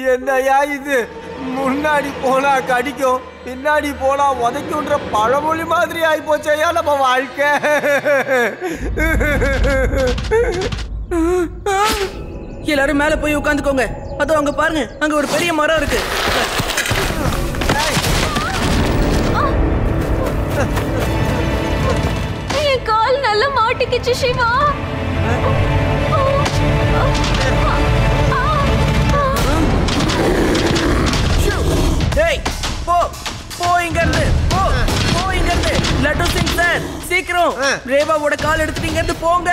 என்னையா இது முன்னாடி போனா கடிக்கும் பின்னாடி போனா உதைக்குன்ற பழமொழி மாதிரி ஆகி போச்சையா நம்ம வாழ்க்கை எல்லாரும் மேல போய் உட்காந்துக்கோங்க அதோ அங்க பாருங்க அங்க ஒரு பெரிய மரம் இருக்கு என் கால் நல்லா மாட்டிக்கிச்சு சிவா டேய் போ போ இங்க இருந்து போ போ இங்க இருந்து லட்டு சிங் சார் சீக்கிரம் ரேவாவோட கால் எடுத்துட்டு இங்க இருந்து போங்க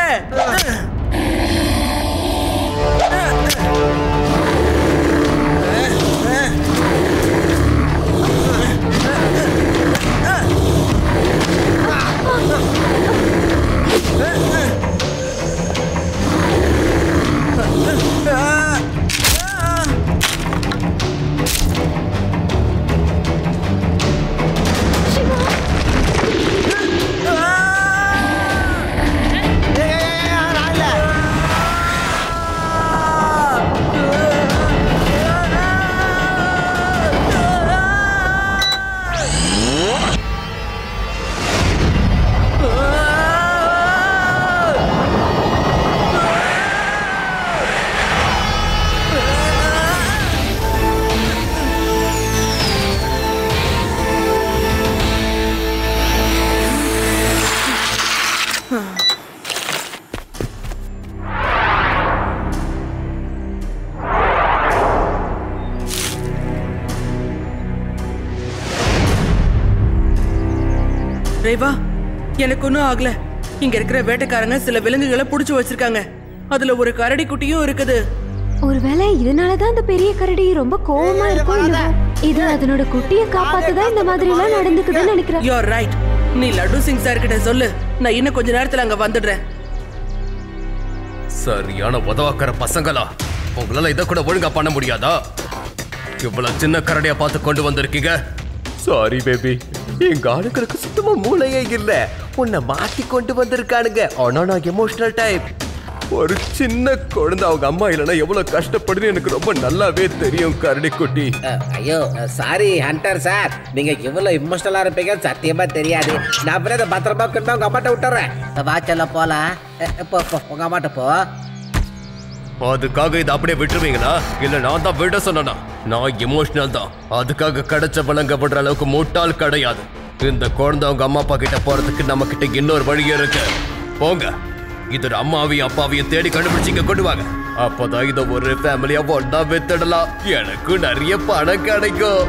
ரேவா எனக்கு ஒன்றும் ஆகல இங்க இருக்கிற வேட்டைக்காரங்க சில விலங்குகளை புடிச்சு வச்சிருக்காங்க அதுல ஒரு கரடி குட்டியும் இருக்குது ஒருவேளை இதனாலதான் அந்த பெரிய கரடி ரொம்ப கோவமா இருக்கும் என்னவோ. இது அதனோட குட்டியை காப்பாத்ததான் இந்த மாதிரி எல்லாம் நடந்துக்குதுன்னு நினைக்கிறேன் யூ ரைட் நீ லட்டு சிங் சார் கிட்ட சொல்லு நான் இன்னும் கொஞ்ச நேரத்துல அங்க வந்துடுறேன் சரியான உதவாக்கிற பசங்களா உங்களால இதை கூட ஒழுங்கா பண்ண முடியாதா இவ்வளவு சின்ன கரடியா பார்த்து கொண்டு வந்திருக்கீங்க சாரி பேபி எங்க ஆளுங்களுக்கு சுத்தமா மூளையே இல்ல உன்னை மாத்தி கொண்டு வந்திருக்கானுங்க ஆனா நான் எமோஷனல் டைப் ஒரு சின்ன குழந்தை அவங்க அம்மா இல்லைன்னா எவ்வளவு கஷ்டப்படுன்னு எனக்கு ரொம்ப நல்லாவே தெரியும் கரடி குட்டி அஹ், ஐயோ சாரி ஹண்டர் சார் நீங்க இவ்வளவு இமோஷனலா இருப்பீங்க சத்தியமா தெரியாது நான் அப்புறம் இதை பத்திரமா கொண்டு உங்க அம்மாட்ட விட்டுறேன் வாச்சல போலாம் அஹ், போ போ உங்க அம்மாட்ட போ அதுக்காக இதை அப்படியே விட்டுருவீங்களா இல்ல நான் தான் விட சொன்னா நான் எமோஷனல் தான் அதுக்காக கிடைச்ச விலங்க விடுற அளவுக்கு முட்டாள் கிடையாது இந்த குழந்தை அவங்க அம்மா அப்பா கிட்ட போறதுக்கு நம்ம கிட்ட இன்னொரு வழி இருக்கு போங்க இதோட அம்மாவையும் அப்பாவையும் தேடி கண்டுபிடிச்சு இங்க கொண்டு வாங்க அப்பதான் இதை ஒரு ஃபேமிலியா ஒன்னா வித்துடலாம் எனக்கு நிறைய பணம் கிடைக்கும்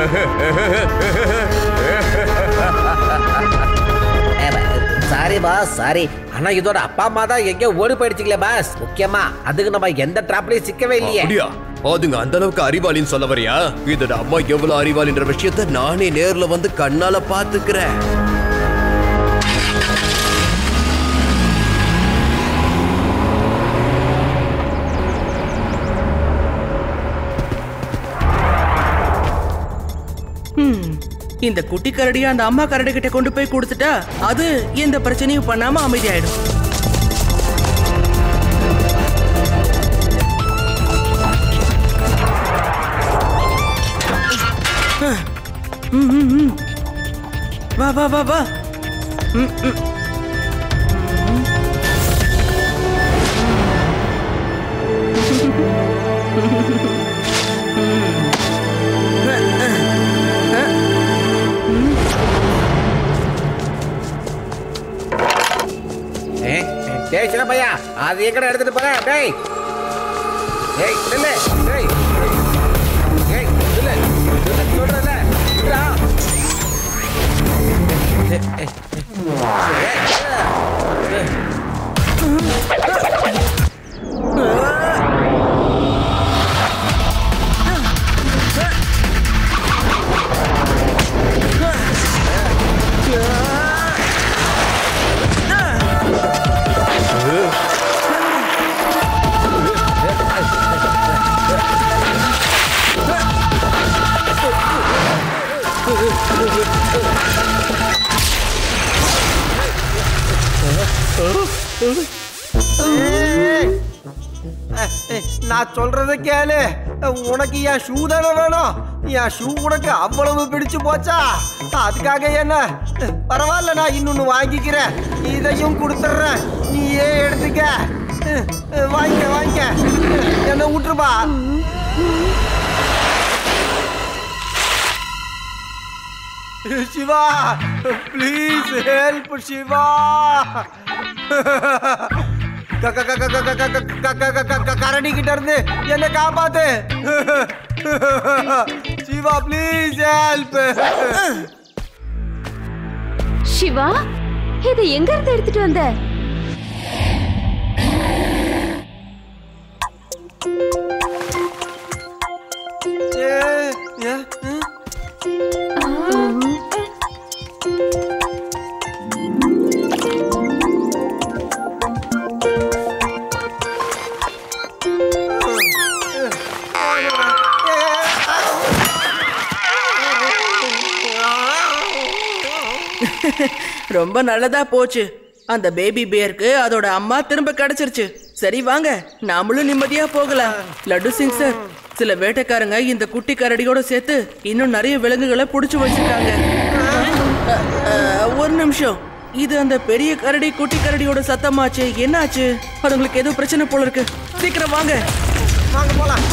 சாரி பாஸ் சாரி ஆனா இதோட அப்பா அம்மா தான் எங்கேயோ ஓடி போயிடுச்சுங்களே பாஸ் முக்கியமா அதுக்கு நம்ம எந்த டிராப்லயும் சிக்கவே இல்லையே அப்படியா அதுங்க அந்த அளவுக்கு அறிவாளின்னு சொல்ல வரியா இதோட அம்மா எவ்வளவு அறிவாளின்ற விஷயத்த நானே நேர்ல வந்து கண்ணால பாத்துக்கிறேன் ஹம், இந்த குட்டி கரடியை அந்த அம்மா கரடி கிட்ட கொண்டு போய் கொடுத்துட்டா அது எந்த பிரச்சனையும் பண்ணாம அமைதியாயிடும் ம், ம், ம். வா வா வா வா ம், ம். ஏய், டேய் சின்ன பையா அது எங்கடா எடுத்துட்டு போற டேய் ஏய் நில்லு டேய் ஏய் நில்லு நில்லு சொல்றல நில்லுடா. ஏய், ஏய், ஏய். ஏய், ஏய், நான் சொல்றத கேளு உனக்கு என் ஷூ தானே வேணும் என் ஷூ உனக்கு அவ்வளவு பிடிச்சு போச்சா அதுக்காக என்ன பரவாயில்ல நான் இன்னொன்னு வாங்கிக்கிறேன் இதையும் கொடுத்துட்றேன் நீயே எடுத்துக்க வாங்கிக்க வாங்கிக்க என்ன விட்டுருப்பா சிவா ப்ளீஸ் ஹெல்ப் சிவா க- க- க- க- க- க- க- க- க- க- க- க- கரடி கிட்ட இருந்து என்ன காப்பாத்து சிவா ப்ளீஸ் ஹெல்ப் சிவா இதை எங்க இருந்து எடுத்துட்டு வந்த ரொம்ப நல்லதா போச்சு அந்த பேபி பேருக்கு அதோட அம்மா திரும்ப கிடைச்சிருச்சு சரி வாங்க நாமளும் நிம்மதியா போகலாம் லட்டு சிங் சார் சில வேட்டைக்காரங்க இந்த குட்டி கரடியோட சேர்த்து இன்னும் நிறைய விலங்குகளை புடிச்சு வச்சிருக்காங்க அ, அ, ஒரு நிமிஷம் இது அந்த பெரிய கரடி குட்டி கரடியோட சத்தமாச்சு என்னாச்சு அது உங்களுக்கு ஏதோ பிரச்சனை போல இருக்கு சீக்கிரம் வாங்க வாங்க போலாம்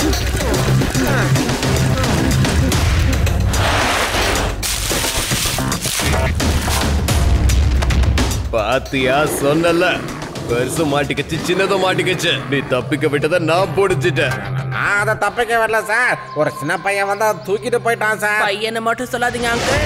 பாத்தியா சொன்னல பெருசு மாட்டிக்கிச்சு சின்னதும் மாட்டிக்கிச்சு நீ தப்பிக்க விட்டதை நான் பிடிச்சிட்டேன் நான் அதை தப்பிக்க வரல சார் ஒரு சின்ன பையன் வந்தா தூக்கிட்டு போயிட்டான் சார் பையனை மட்டும் சொல்லாதீங்க அங்கிள்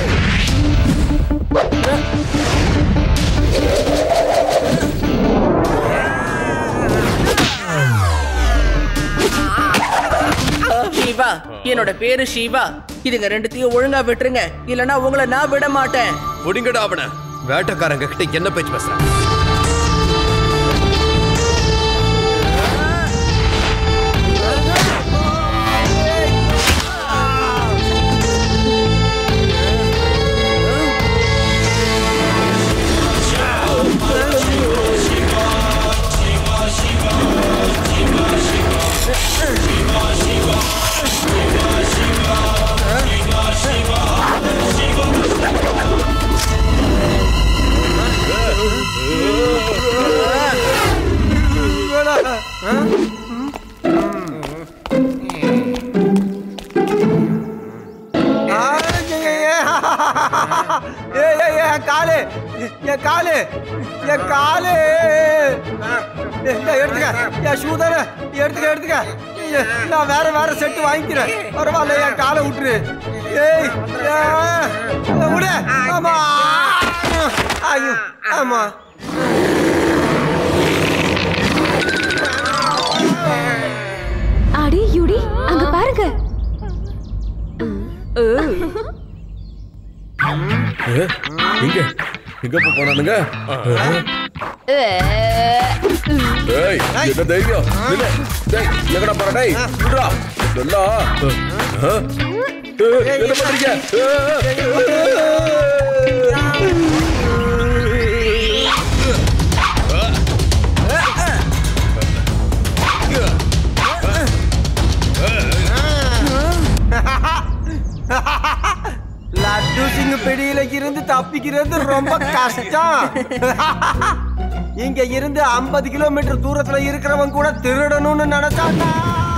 ஷிவா என்னோட பேரு ஷிவா இதுங்க ரெண்டுத்தையும் ஒழுங்கா விட்டுருங்க இல்லனா உங்களை நான் விட மாட்டேன் புடிங்கடா அவன வேட்டக்காரங்க கிட்ட என்ன பேச்சு பேசுறான் ஏய் ஏய் ஏய், என் காலு என் காலு என் காலு ஏய், இந்தா, எடுத்துக்க என் ஷூ தானே எடுத்துக்க எடுத்துக்க ஏய், நான் வேற வேற செட்டு வாங்கிக்கிறேன் பரவாயில்ல என் காலை விட்டுரு ஏய் ஏய், விடு ஆமா ஐயோ ஆமா அடி யுடி அங்க பாருங்க இங்க எங்க போ போனானுங்க டேய் என்ன தைரியம் நில்லு. டேய் எங்கடா போற டேய் விடுடா நல்லா ஆ? ஏய், என்ன பண்றீங்க லட்டு சிங் பிடியில இருந்து தப்பிக்கிறது ரொம்ப கஷ்டம் இங்க இருந்து 50 கிலோமீட்டர் தூரத்துல இருக்கிறவன் கூட திருடணும்னு நினைச்சாண்டா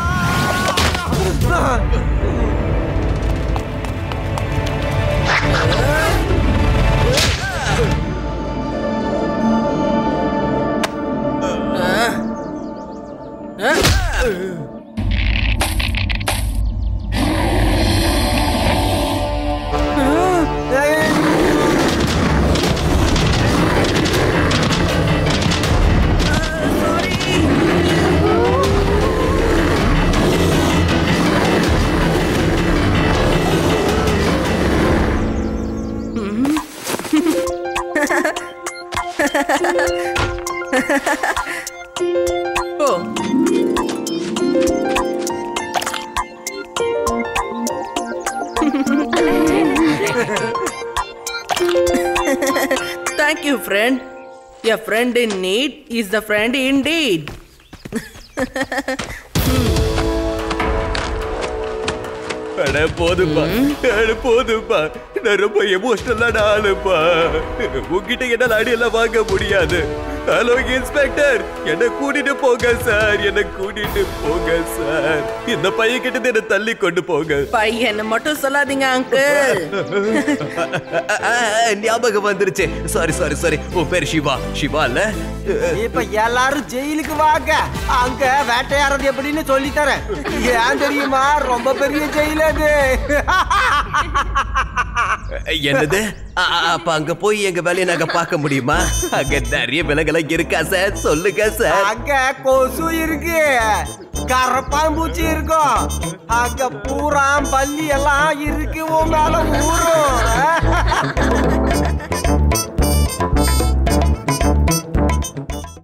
ஓ Thank you, friend. A friend in need is the friend indeed. அட போதுப்பா அட போதுப்பா நான் ரொம்ப எமோஷனலான ஆளுப்பா உங்ககிட்ட என்னால அடியெல்லாம் வாங்க முடியாது ஹலோ இன்ஸ்பெக்டர் என்ன கூட்டிட்டு போங்க சார் என்ன கூட்டிட்டு போங்க சார் இந்த பையன் கிட்ட என்ன தள்ளி கொண்டு போங்க பையன் மட்டும் சொல்லாதீங்க அங்கிள் அ, அ, அ, ஞாபகம் வந்துருச்சு சாரி சாரி சாரி உன் பேர் சிவா சிவா இல்ல இப்ப எல்லாரும் ஜெயிலுக்கு வாங்க அங்க வேட்டையாடுறது எப்படின்னு சொல்லி தரேன் ஏன் தெரியுமா ரொம்ப பெரிய ஜெயில் அது என்னது அ, அ, அப்ப அங்க போய் எங்க வேலையை நாங்க பார்க்க முடியுமா அங்க நிறைய விலங்கெல்லாம் இருக்கா சார் சொல்லுங்க சார் அங்க கொசு இருக்கு கரப்பாம்பூச்சி இருக்கும் அங்க பூராம் பல்லி எல்லாம் இருக்கு உன் மேல ஊறும்